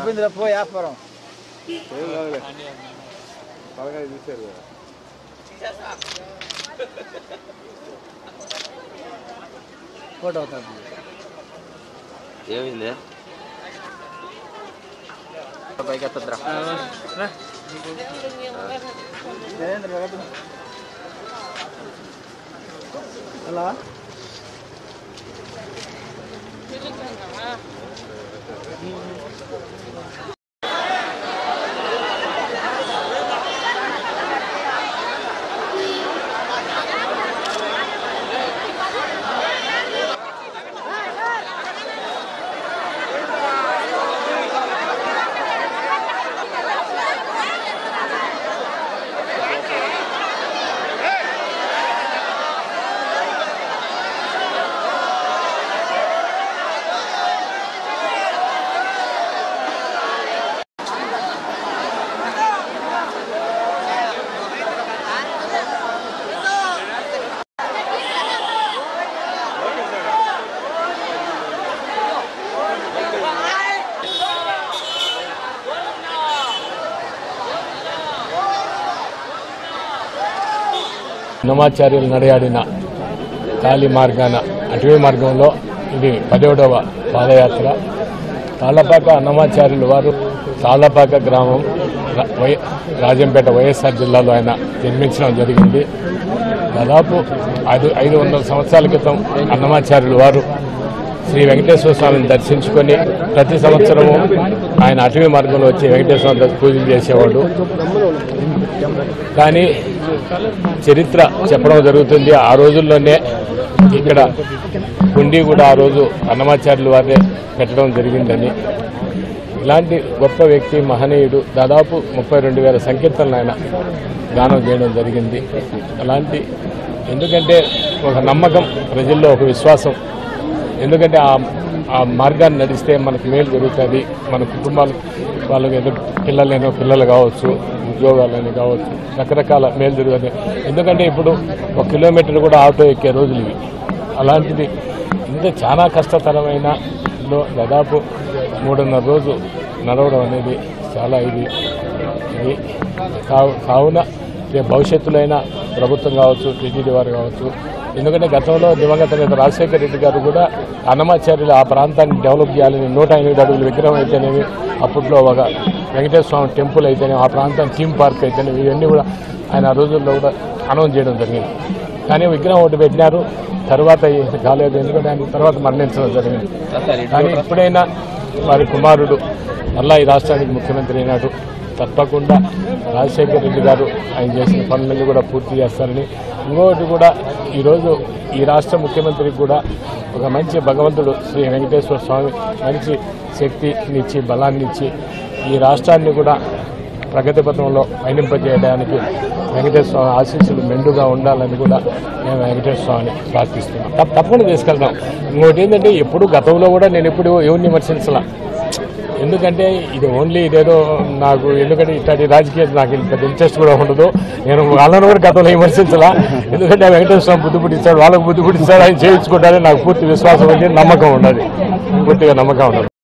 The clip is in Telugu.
అయిపోయిందిరా పో వ్యాపారం ఏం కాదులే పలకాయ చూశారు కదా ఫోటో అవుతుంది ఏమైంది పైకి ఎత్తద్రా అలా నమాచార్యులు నడయాడిన కాలి మార్గాన అటవీ మార్గంలో ఇది పదిహేడవ పాదయాత్ర తాళ్లపాక అన్నమాచార్యులు వారు తాళ్లపాక గ్రామం రా- వై- రాజంపేట వైఎస్ఆర్ జిల్లాలో ఆయన జన్మించడం జరిగింది దాదాపు ఐదు ఐదు వందల సంవత్సరాల క్రితం అన్నమాచార్యులు వారు శ్రీ వెంకటేశ్వర స్వామిని దర్శించుకొని ప్రతి సంవత్సరము ఆయన అటవీ మార్గంలో వచ్చి వెంకటేశ్వర స్వామి దగ్గర పూజలు చేసేవాడు కానీ చరిత్ర చెప్పడం జరుగుతుంది ఆ రోజుల్లోనే ఇక్కడ హుండీ కూడా ఆ రోజు అన్నమాచార్యుల వారే పెట్టడం జరిగిందని ఇలాంటి గొప్ప వ్యక్తి మహనీయుడు దాదాపు ముప్పై రెండు వేల సంకీర్తనలు ఆయన గానం చేయడం జరిగింది అలాంటి ఎందుకంటే ఒక నమ్మకం ప్రజల్లో ఒక విశ్వాసం ఎందుకంటే ఆ ఆ మార్గాన్ని నడిస్తే మనకు మేలు జరుగుతుంది మన కుటుంబాలు వాళ్ళకి ఏదో పిల్లలేనో పిల్లలు కావచ్చు ఉద్యోగాలని కావచ్చు రకరకాల మేలు జరుగుతుంది ఎందుకంటే ఇప్పుడు ఒక కిలోమీటర్ కూడా ఆటో ఎక్కే రోజులు ఇవి అలాంటిది ఇంత చాలా కష్టతరమైన లో దాదాపు మూడున్నర రోజు నడవడం అనేది చాలా ఇది ఇది కావు- కావున రేపు భవిష్యత్తులో అయినా ప్రభుత్వం కావచ్చు టీటీడీ వారు కావచ్చు ఎందుకంటే గతంలో దివంగత నేత రాజశేఖర రెడ్డి గారు కూడా అన్నమాచార్యులు ఆ ప్రాంతాన్ని డెవలప్ చేయాలని నూట ఎనిమిది అడుగుల విగ్రహం అయితేనేమి అప్పట్లో ఒక వెంకటేశ్వర స్వామి టెంపుల్ అయితేనేమి ఆ ప్రాంతం థీమ్ పార్క్ అయితేనేమి ఇవన్నీ కూడా ఆయన ఆ రోజుల్లో కూడా అనౌన్స్ చేయడం జరిగింది కానీ విగ్రహం ఒకటి పెట్టినారు తర్వాత ఇది కాలేదు ఎందుకంటే ఆయన తర్వాత మరణించడం జరిగింది కానీ ఎప్పుడైనా వారి కుమారుడు మళ్ళా ఈ రాష్ట్రానికి ముఖ్యమంత్రి అయినాడు తప్పకుండా రాజశేఖర రెడ్డి గారు ఆయన చేసిన పనులన్నీ కూడా పూర్తి చేస్తారని ఇంకొకటి కూడా ఈరోజు ఈ రాష్ట్ర ముఖ్యమంత్రికి కూడా ఒక మంచి భగవంతుడు శ్రీ వెంకటేశ్వర స్వామి మంచి శక్తినిచ్చి బలాన్ని ఇచ్చి ఈ రాష్ట్రాన్ని కూడా ప్రగతి పథంలో పయనింపజేయడానికి వెంకటేశ్వర స్వామి ఆశీస్సులు మెండుగా ఉండాలని కూడా మేము వెంకటేశ్వర స్వామిని ప్రార్థిస్తున్నాం తప్ప- తప్పకుండా తీసుకెళ్తాం ఇంకోటి ఏంటంటే ఎప్పుడు గతంలో కూడా నేను ఎప్పుడు ఎవరిని విమర్శించలా ఎందుకంటే ఇది ఓన్లీ ఇదేదో నాకు ఎందుకంటే ఇట్లాంటి రాజకీయాలు నాకు ఇంత ఇంట్రెస్ట్ కూడా ఉండదు నేను వాళ్ళని కూడా గతంలో విమర్శించలా ఎందుకంటే వెంకటేశ్వర స్వామి బుద్ధి పుట్టించాడు వాళ్ళకు బుద్ధి పుట్టించాడు ఆయన చేయించుకుంటారని నాకు పూర్తి విశ్వాసం ఉంది నమ్మకం ఉన్నది పూర్తిగా నమ్మకం ఉన్నది